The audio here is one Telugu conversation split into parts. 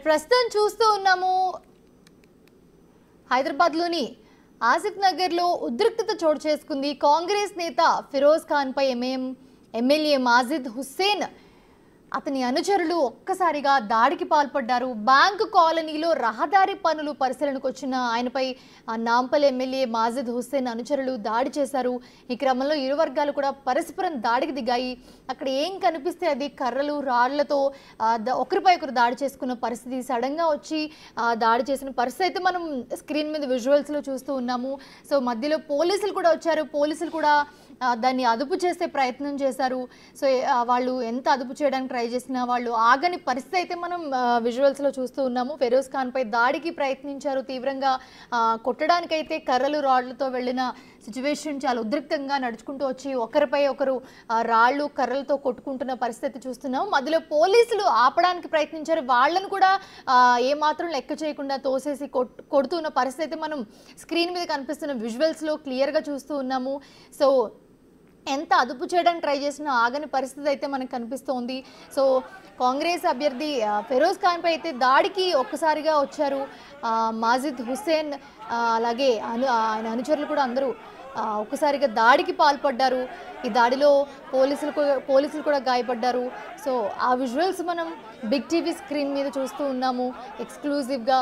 ప్రస్తుతం చూస్తూ ఉన్నాము హైదరాబాద్లోని ఆసిఫ్ నగర్లో ఉద్రిక్తత చోటు చేసుకుంది కాంగ్రెస్ నేత ఫిరోజ్ ఖాన్పై ఎంఏఎం ఎమ్మెల్యే మాజిద్ హుస్సేన్ అతని అనుచరులు ఒక్కసారిగా దాడికి పాల్పడ్డారు బ్యాంకు కాలనీలో రహదారి పనులు పరిశీలనకు వచ్చిన ఆయనపై ఆ నాంపల్ ఎమ్మెల్యే మాజిద్ హుస్సేన్ అనుచరులు దాడి చేశారు ఈ క్రమంలో ఇరు వర్గాలు కూడా పరస్పరం దాడికి దిగాయి అక్కడ ఏం కనిపిస్తే అది కర్రలు రాళ్లతో ఆ, ద- ఒకరిపై ఒకరు దాడి చేసుకున్న పరిస్థితి సడన్గా వచ్చి ఆ, దాడి చేసిన పరిస్థితి అయితే మనం స్క్రీన్ మీద విజువల్స్లో చూస్తూ ఉన్నాము సో మధ్యలో పోలీసులు కూడా వచ్చారు పోలీసులు కూడా ఆ, దాన్ని అదుపు చేసే ప్రయత్నం చేశారు సో ఆ, వాళ్ళు ఎంత అదుపు చేయడానికి ట్రై చేసినా వాళ్ళు ఆగని పరిస్థితి అయితే మనం విజువల్స్లో చూస్తూ ఉన్నాము ఫెరోజ్ ఖాన్పై దాడికి ప్రయత్నించారు తీవ్రంగా ఆ, కొట్టడానికైతే కర్రలు రాళ్లతో వెళ్ళిన సిచ్యువేషన్ చాలా ఉద్రిక్తంగా నడుచుకుంటూ వచ్చి ఒకరిపై ఒకరు ఆ, రాళ్ళు కర్రలతో కొట్టుకుంటున్న పరిస్థితి చూస్తున్నాం మధ్యలో పోలీసులు ఆపడానికి ప్రయత్నించారు వాళ్ళను కూడా ఆ, ఏమాత్రం లెక్క చేయకుండా తోసేసి కొట్ కొడుతున్న పరిస్థితి అయితే మనం స్క్రీన్ మీద కనిపిస్తున్న విజువల్స్లో క్లియర్గా చూస్తూ ఉన్నాము సో ఎంత అదుపు చేయడానికి ట్రై చేసినా ఆగని పరిస్థితి అయితే మనకు కనిపిస్తోంది సో కాంగ్రెస్ అభ్యర్థి ఆ, ఫెరోజ్ ఖాన్పై అయితే దాడికి ఒక్కసారిగా వచ్చారు ఆ, మాజిద్ హుస్సేన్ ఆ, అలాగే అను ఆయన అనుచరులు కూడా అందరూ ఆ, ఒక్కసారిగా దాడికి పాల్పడ్డారు ఈ దాడిలో పోలీసులు కూ- పోలీసులు కూడా గాయపడ్డారు సో ఆ విజువల్స్ మనం బిగ్ టీవీ స్క్రీన్ మీద చూస్తూ ఉన్నాము ఎక్స్క్లూజివ్గా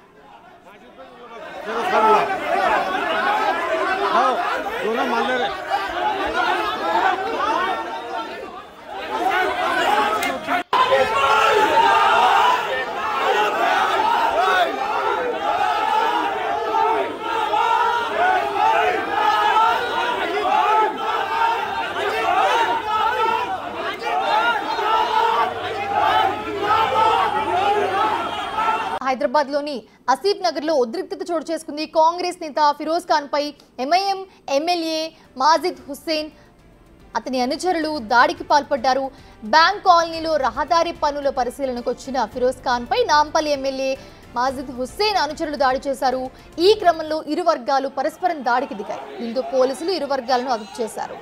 हाँ दोनों मान ले रहे హైదరాబాద్లోని అసీఫ్ నగర్లో ఉద్రిక్తత చోటు చేసుకుంది కాంగ్రెస్ నేత ఫిరోజ్ ఖాన్పై ఎంఐఎం ఎమ్మెల్యే మాజిద్ హుస్సేన్ అతని అనుచరులు దాడికి పాల్పడ్డారు బ్యాంక్ కాలనీలో రహదారి పనుల పరిశీలనకు వచ్చిన ఫిరోజ్ ఖాన్పై నాంపల్లి ఎమ్మెల్యే మాజిద్ హుస్సేన్ అనుచరులు దాడి చేశారు ఈ క్రమంలో ఇరు వర్గాలు పరస్పరం దాడికి దిగాయి దీంతో పోలీసులు ఇరు వర్గాలను అదుపు చేశారు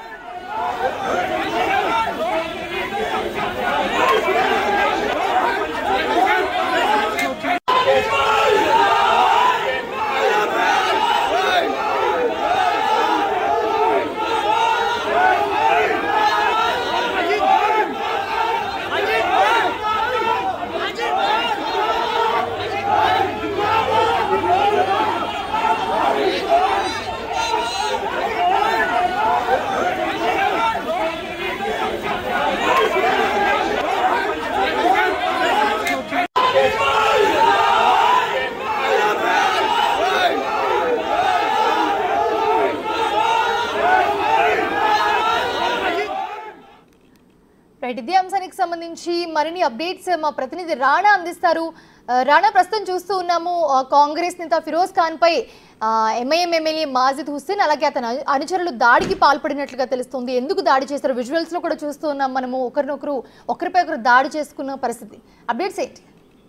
రైట్ ఇదే అంశానికి సంబంధించి మరిన్ని అప్డేట్స్ మా ప్రతినిధి రాణా అందిస్తారు ఆ, రాణా ప్రస్తుతం చూస్తూ ఉన్నాము ఆ, కాంగ్రెస్ నేత ఫిరోజ్ ఖాన్ పై ఎంఐఎం ఎమ్మెల్యే మాజిద్ హుస్సేన్ అలాగే అతని అను- అనుచరులు దాడికి పాల్పడినట్లుగా తెలుస్తుంది ఎందుకు దాడి చేస్తారు విజువల్స్ లో కూడా చూస్తూ ఉన్నాం మనము ఒకరినొకరు ఒకరిపై ఒకరు దాడి చేసుకున్న పరిస్థితి అప్డేట్స్ ఏంటి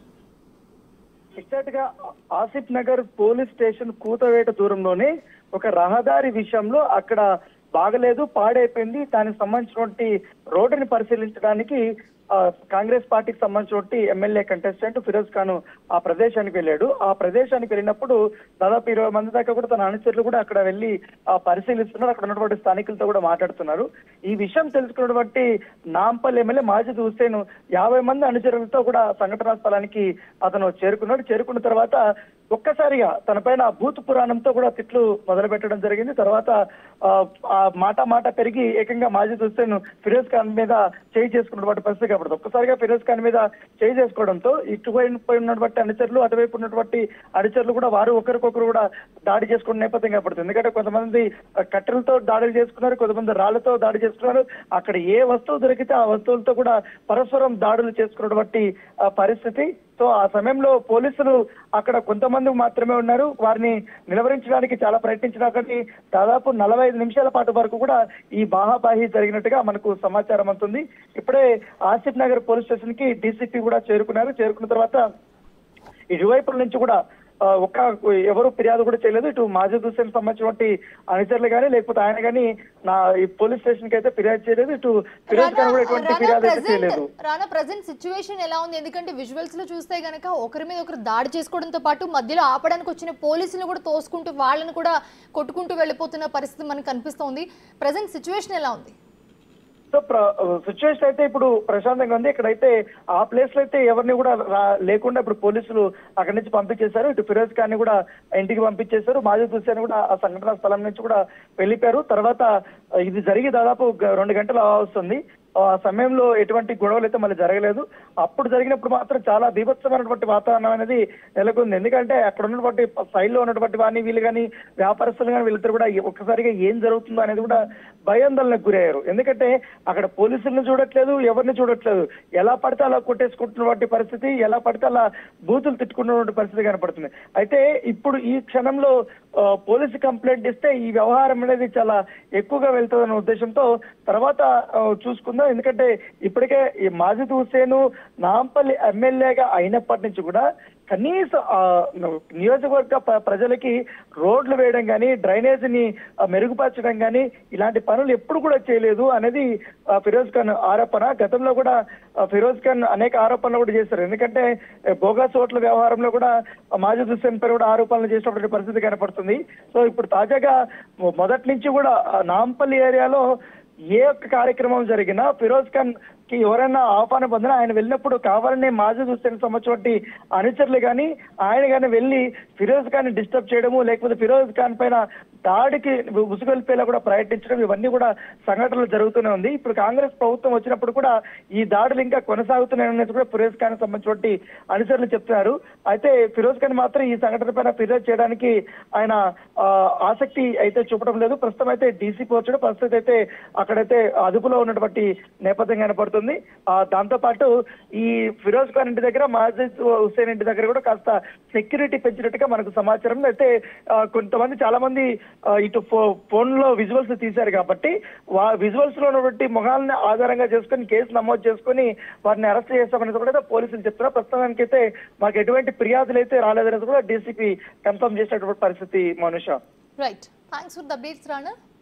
ఎగ్జాక్ట్ గా ఆసిఫ్ నగర్ పోలీస్ స్టేషన్ కూతవేట దూరంలోనే ఒక రహదారి విషయంలో అక్కడ బాగలేదు పాడైపోయింది దానికి సంబంధించినటువంటి రోడ్డుని పరిశీలించడానికి ఆ, కాంగ్రెస్ పార్టీకి సంబంధించినటువంటి ఎమ్మెల్యే కంటెస్టెంట్ ఫిరోజ్ ఖాన్ ఆ ప్రదేశానికి వెళ్ళాడు ఆ ప్రదేశానికి వెళ్ళినప్పుడు దాదాపు ఇరవై మంది దాకా కూడా తన అనుచరులు కూడా అక్కడ వెళ్ళి ఆ, పరిశీలిస్తున్నారు అక్కడ ఉన్నటువంటి స్థానికులతో కూడా మాట్లాడుతున్నారు ఈ విషయం తెలుసుకున్నటువంటి నాంపల్ ఎమ్మెల్యే మాజిద్ హుస్సేన్ యాభై మంది అనుచరులతో కూడా సంఘటనా స్థలానికి అతను చేరుకున్నాడు చేరుకున్న తర్వాత ఒక్కసారిగా తన పైన భూత పురాణంతో కూడా తిట్లు మొదలు పెట్టడం జరిగింది తర్వాత ఆ, ఆ మాట మాట పెరిగి ఏకంగా మాజిద్ హుస్సేన్ ఫిరోజ్ ఖాన్ మీద చేయి చేసుకున్నటువంటి పరిస్థితి కాబట్టి ఒక్కసారిగా ఫిరోజ్ ఖాన్ మీద చేయి చేసుకోవడంతో ఇటువైపు ఉన్నటువంటి అనుచరులు అటువైపు ఉన్నటువంటి అనుచరులు కూడా వారు ఒకరికొకరు కూడా దాడి చేసుకున్న నేపథ్యం కనపడుతుంది ఎందుకంటే కొంతమంది ఆ, కట్టెలతో దాడులు చేసుకున్నారు కొంతమంది రాళ్లతో దాడి చేసుకున్నారు అక్కడ ఏ వస్తువు దొరికితే ఆ వస్తువులతో కూడా పరస్పరం దాడులు చేసుకున్నటువంటి ఆ, పరిస్థితి సో ఆ సమయంలో పోలీసులు అక్కడ కొంతమంది మాత్రమే ఉన్నారు వారిని నిలవరించడానికి చాలా ప్రయత్నించినా కానీ దాదాపు నలభై ఐదు నిమిషాల పాటు వరకు కూడా ఈ బాహాబాహి జరిగినట్టుగా మనకు సమాచారం అందుతుంది ఇప్పుడే ఆసిఫ్ నగర్ పోలీస్ స్టేషన్ కి డీసీపీ కూడా చేరుకున్నారు చేరుకున్న తర్వాత ఇరువైపుల నుంచి కూడా ఆ, ఒక్క ఎవరు ఫిర్యాదు కూడా చేయలేదు ఇటు మాజీ హుస్సేన్ సంబంధించినటువంటి అనుచరులు కానీ లేకపోతే ఆయన కానీ నా ఈ పోలీస్ స్టేషన్ కి అయితే ఫిర్యాదు చేయలేదు ఇటు ఫిరోజ్ ఖాన్ కూడా ఎటువంటి ఫిర్యాదు అయితే చేయలేదు రానా ప్రజెంట్ సిచ్యువేషన్ ఎలా ఉంది ఎందుకంటే విజువల్స్ లో చూస్తే గనక ఒకరి మీద ఒకరు దాడి చేసుకోవడంతో పాటు మధ్యలో ఆపడానికి వచ్చిన పోలీసులు కూడా తోసుకుంటూ వాళ్ళని కూడా కొట్టుకుంటూ వెళ్ళిపోతున్న పరిస్థితి మనకు కనిపిస్తోంది ప్రజెంట్ సిచ్యువేషన్ ఎలా ఉంది సో సిచ్యువేషన్ అయితే ఇప్పుడు ప్రశాంతంగా ఉంది ఇక్కడైతే ఆ ప్లేస్ లో అయితే ఎవరిని కూడా రా- లేకుండా ఇప్పుడు పోలీసులు అక్కడి నుంచి పంపించేశారు ఇటు ఫిరోజ్ ఖాన్ ని కూడా ఇంటికి పంపించేశారు మాజీ హుస్సేన్ కూడా ఆ సంఘటన స్థలం నుంచి కూడా వెళ్ళిపోయారు తర్వాత ఆ, ఇది జరిగి దాదాపు గ- రెండు గంటలు వస్తుంది ఆ సమయంలో ఎటువంటి గొడవలు అయితే మళ్ళీ జరగలేదు అప్పుడు జరిగినప్పుడు మాత్రం చాలా బీభత్సమైనటువంటి వాతావరణం అనేది నెలకొంది ఎందుకంటే అక్కడ ఉన్నటువంటి సైడ్ లో ఉన్నటువంటి వారిని వీళ్ళు కానీ వ్యాపారస్తులు కానీ వీళ్ళిద్దరు కూడా ఒక్కసారిగా ఏం జరుగుతుందో అనేది కూడా భయాందోళనకు గురయ్యారు ఎందుకంటే అక్కడ పోలీసులను చూడట్లేదు ఎవరిని చూడట్లేదు ఎలా పడితే అలా కొట్టేసుకుంటున్నటువంటి పరిస్థితి ఎలా పడితే అలా బూతులు తిట్టుకున్నటువంటి పరిస్థితి కనపడుతుంది అయితే ఇప్పుడు ఈ క్షణంలో ఆ, పోలీసు కంప్లైంట్ ఇస్తే ఈ వ్యవహారం అనేది చాలా ఎక్కువగా వెళ్తుందన్న ఉద్దేశంతో తర్వాత ఆ, చూసుకుందాం ఎందుకంటే ఇప్పటికే ఈ మాజిద్ హుస్సేన్ నాంపల్లి ఎమ్మెల్యేగా అయినప్పటి నుంచి కూడా కనీసం ఆ, నియోజకవర్గ ప్ర- ప్రజలకి రోడ్లు వేయడం కానీ డ్రైనేజీని ఆ, మెరుగుపరచడం కానీ ఇలాంటి పనులు ఎప్పుడు కూడా చేయలేదు అనేది ఆ, ఫిరోజ్ ఖాన్ ఆరోపణ గతంలో కూడా ఆ, ఫిరోజ్ ఖాన్ అనేక ఆరోపణలు కూడా చేశారు ఎందుకంటే ఏ, బోగస్ ఓట్ల వ్యవహారంలో కూడా ఆ, మాజిద్ హుస్సేన్ పై కూడా ఆరోపణలు చేసినటువంటి పరిస్థితి కనపడుతుంది సో ఇప్పుడు తాజాగా మొ- మొదటి నుంచి కూడా ఆ, నాంపల్లి ఏరియాలో ఏ ఒక్క కార్యక్రమం జరిగినా ఫిరోజ్ ఖాన్ కి ఎవరైనా ఆహ్వానం పొందినా ఆయన వెళ్ళినప్పుడు కావాలనే మాజీ హుస్సేన్ సంబంధించినటువంటి అనుచరులు కానీ ఆయన కానీ వెళ్ళి ఫిరోజ్ ఖాన్ డిస్టర్బ్ చేయడము లేకపోతే ఫిరోజ్ ఖాన్ పైన దాడికి ఉసుగొల్పేలా కూడా ప్రయత్నించడం ఇవన్నీ కూడా సంఘటనలు జరుగుతూనే ఉంది ఇప్పుడు కాంగ్రెస్ ప్రభుత్వం వచ్చినప్పుడు కూడా ఈ దాడులు ఇంకా కొనసాగుతున్నాయనేది కూడా ఫిరోజ్ ఖాన్ సంబంధించినటువంటి అనుచరులు చెప్తున్నారు అయితే ఫిరోజ్ ఖాన్ మాత్రం ఈ సంఘటన పైన ఫిర్యాదు చేయడానికి ఆయన ఆ, ఆసక్తి అయితే చూపడం లేదు ప్రస్తుతం అయితే డీసీపీ వచ్చాడు ప్రస్తుతం అయితే అక్కడైతే అదుపులో ఉన్నటువంటి నేపథ్యం కనపడుతుంది ఆ, దాంతో పాటు ఈ ఫిరోజ్ ఖాన్ ఇంటి దగ్గర మాజిద్ హుస్సేన్ ఇంటి దగ్గర కూడా కాస్త సెక్యూరిటీ పెంచినట్టుగా మనకు సమాచారం అయితే ఆ, కొంతమంది చాలా మంది ఆ, ఇటు ఫో- ఫోన్ లో విజువల్స్ తీశారు కాబట్టి వా విజువల్స్ లో ఉన్నటువంటి మొహాలను ఆధారంగా చేసుకొని కేసు నమోదు చేసుకొని వారిని అరెస్ట్ చేస్తామనేది కూడా పోలీసులు చెప్తున్నారు ప్రస్తుతానికి అయితే మాకు ఎటువంటి ఫిర్యాదులు అయితే రాలేదనేది కూడా డీసీపీ కన్ఫర్మ్ చేసినటువంటి పరిస్థితి మనుష right thanks for the updates Rana